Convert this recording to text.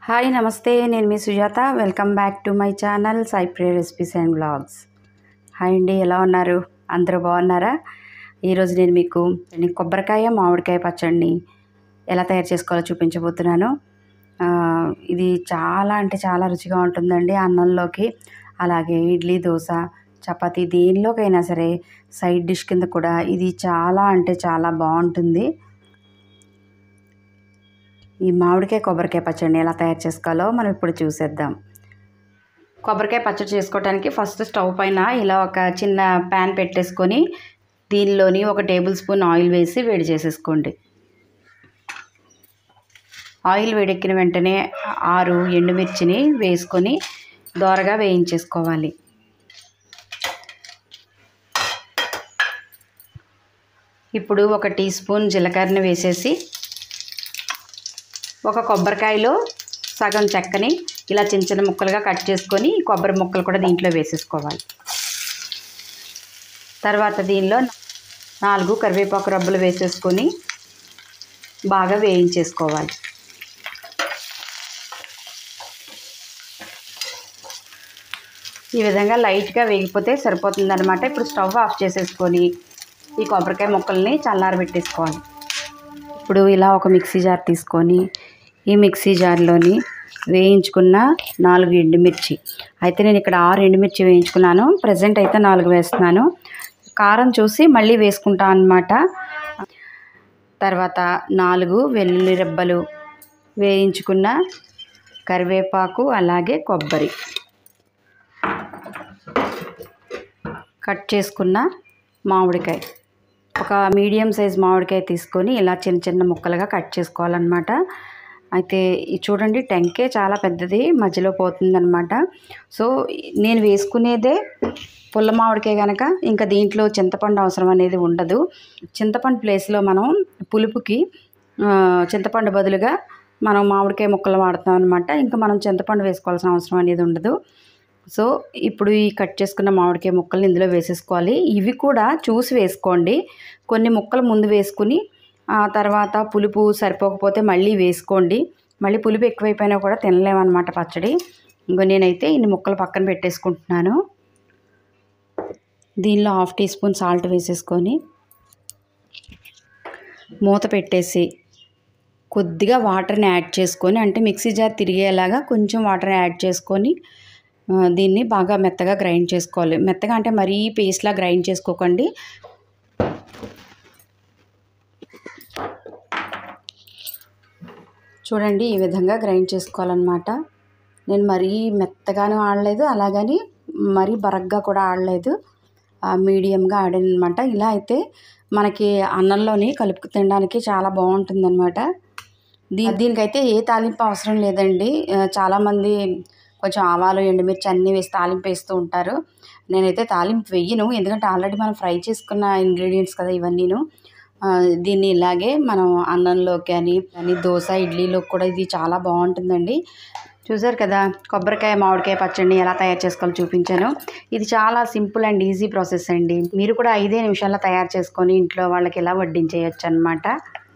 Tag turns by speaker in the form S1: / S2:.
S1: hi నమస్తే నేను మీ Sujatha welcome back to my channel సైప్రే రెసిపీస్ అండ్ బ్లాగ్స్ హాయ్ అండి ఎలా ఉన్నారు అందరూ బాగున్నారా ఈరోజు నేను మీకు నేను కొబ్బరికాయ మామిడికాయ పచ్చడిని ఎలా తయారు చేసుకోవాలో చూపించబోతున్నాను ఆ, ఇది చాలా అంటే చాలా రుచిగా ఉంటుందండి అన్నంలోకి అలాగే ఇడ్లీ దోశ చపాతీ దేనిలోకైనా సరే సైడ్ డిష్ కింద కూడా ఇది చాలా అంటే చాలా బాగుంటుంది ఈ మామిడికాయ కొబ్బరికాయ పచ్చడిని ఎలా తయారు చేసుకోవాలో మనం ఇప్పుడు చూసేద్దాం కొబ్బరికాయ పచ్చడి చేసుకోవడానికి ఫస్ట్ స్టవ్ పైన ఇలా ఒక చిన్న ప్యాన్ పెట్టేసుకొని దీనిలోని ఒక టేబుల్ స్పూన్ ఆయిల్ వేసి వేడి చేసేసుకోండి ఆయిల్ వేడెక్కిన వెంటనే ఆరు ఎండుమిర్చిని వేసుకొని దోరగా వేయించేసుకోవాలి ఇప్పుడు ఒక టీ స్పూన్ జీలకర్రని వేసేసి ఒక కొబ్బరికాయలో సగం చెక్కని ఇలా చిన్న చిన్న ముక్కలుగా కట్ చేసుకొని ఈ కొబ్బరి ముక్కలు కూడా దీంట్లో వేసేసుకోవాలి తర్వాత దీనిలో నాలుగు కరివేపాకు రబ్బలు వేసేసుకొని బాగా వేయించేసుకోవాలి ఈ విధంగా లైట్గా వేగిపోతే సరిపోతుంది అనమాట ఇప్పుడు స్టవ్ ఆఫ్ చేసేసుకొని ఈ కొబ్బరికాయ ముక్కల్ని చల్లారబెట్టేసుకోవాలి ఇప్పుడు ఇలా ఒక మిక్సీ జార్ తీసుకొని ఈ మిక్సీ జార్లోని వేయించుకున్న నాలుగు ఎండుమిర్చి అయితే నేను ఇక్కడ ఆరు ఎండుమిర్చి వేయించుకున్నాను ప్రజెంట్ అయితే నాలుగు వేస్తున్నాను కారం చూసి మళ్ళీ వేసుకుంటాను అనమాట తర్వాత నాలుగు వెల్లుల్లి రెబ్బలు వేయించుకున్న కరివేపాకు అలాగే కొబ్బరి కట్ చేసుకున్న మామిడికాయ ఒక మీడియం సైజ్ మామిడికాయ తీసుకొని ఇలా చిన్న చిన్న ముక్కలుగా కట్ చేసుకోవాలన్నమాట అయితే ఇది చూడండి టెంకే చాలా పెద్దది మధ్యలో పోతుందన్నమాట సో నేను వేసుకునేదే పుల్ల మామిడికాయ కనుక ఇంకా దీంట్లో చింతపండు అవసరం అనేది ఉండదు చింతపండు ప్లేస్లో మనం పులుపుకి ఆ, చింతపండు బదులుగా మనం మామిడికాయ ముక్కలు వాడతాం అనమాట ఇంకా మనం చింతపండు వేసుకోవాల్సిన అవసరం అనేది ఉండదు సో ఇప్పుడు ఈ కట్ చేసుకున్న మామిడికాయ ముక్కల్ని ఇందులో వేసేసుకోవాలి ఇవి కూడా చూసి వేసుకోండి కొన్ని ముక్కలు ముందు వేసుకుని ఆ తర్వాత పులుపు సరిపోకపోతే మళ్ళీ వేసుకోండి మళ్ళీ పులుపు ఎక్కువైపోయినా కూడా తినలేమన్నమాట పచ్చడి ఇంకో నేనైతే ఇన్ని ముక్కలు పక్కన పెట్టేసుకుంటున్నాను దీనిలో హాఫ్ టీ స్పూన్ సాల్ట్ వేసేసుకొని మూత పెట్టేసి కొద్దిగా వాటర్ని యాడ్ చేసుకొని అంటే మిక్సీ జార్ తిరిగేలాగా కొంచెం వాటర్ యాడ్ చేసుకొని ఆ, దీన్ని బాగా మెత్తగా గ్రైండ్ చేసుకోవాలి మెత్తగా అంటే మరీ పేస్ట్లా గ్రైండ్ చేసుకోకండి చూడండి ఈ విధంగా గ్రైండ్ చేసుకోవాలన్నమాట నేను మరీ మెత్తగాను ఆడలేదు అలాగని మరీ బరగ్గా కూడా ఆడలేదు ఆ, మీడియంగా ఆడాను అనమాట ఇలా అయితే మనకి అన్నంలోని కలుపుకు తినడానికి చాలా బాగుంటుందన్నమాట దీ దీనికైతే ఏ తాలింపు అవసరం లేదండి ఆ, చాలామంది కొంచెం ఆవాలు ఎండుమిర్చి అన్నీ వేసి తాలింపు వేస్తూ ఉంటారు నేనైతే తాలింపు వెయ్యను ఎందుకంటే ఆల్రెడీ మనం ఫ్రై చేసుకున్న ఇంగ్రీడియంట్స్ కదా ఇవన్నీను ఆ, దీన్ని ఇలాగే మనం అన్నంలోకి అని అని దోశ ఇడ్లీలోకి కూడా ఇది చాలా బాగుంటుందండి చూసారు కదా కొబ్బరికాయ మామిడికాయ పచ్చడిని ఎలా తయారు చేసుకోవాలో చూపించాను ఇది చాలా సింపుల్ అండ్ ఈజీ ప్రాసెస్ అండి మీరు కూడా ఐదే నిమిషాల్లో తయారు చేసుకొని ఇంట్లో వాళ్ళకి ఎలా వడ్డించేయచ్చు అనమాట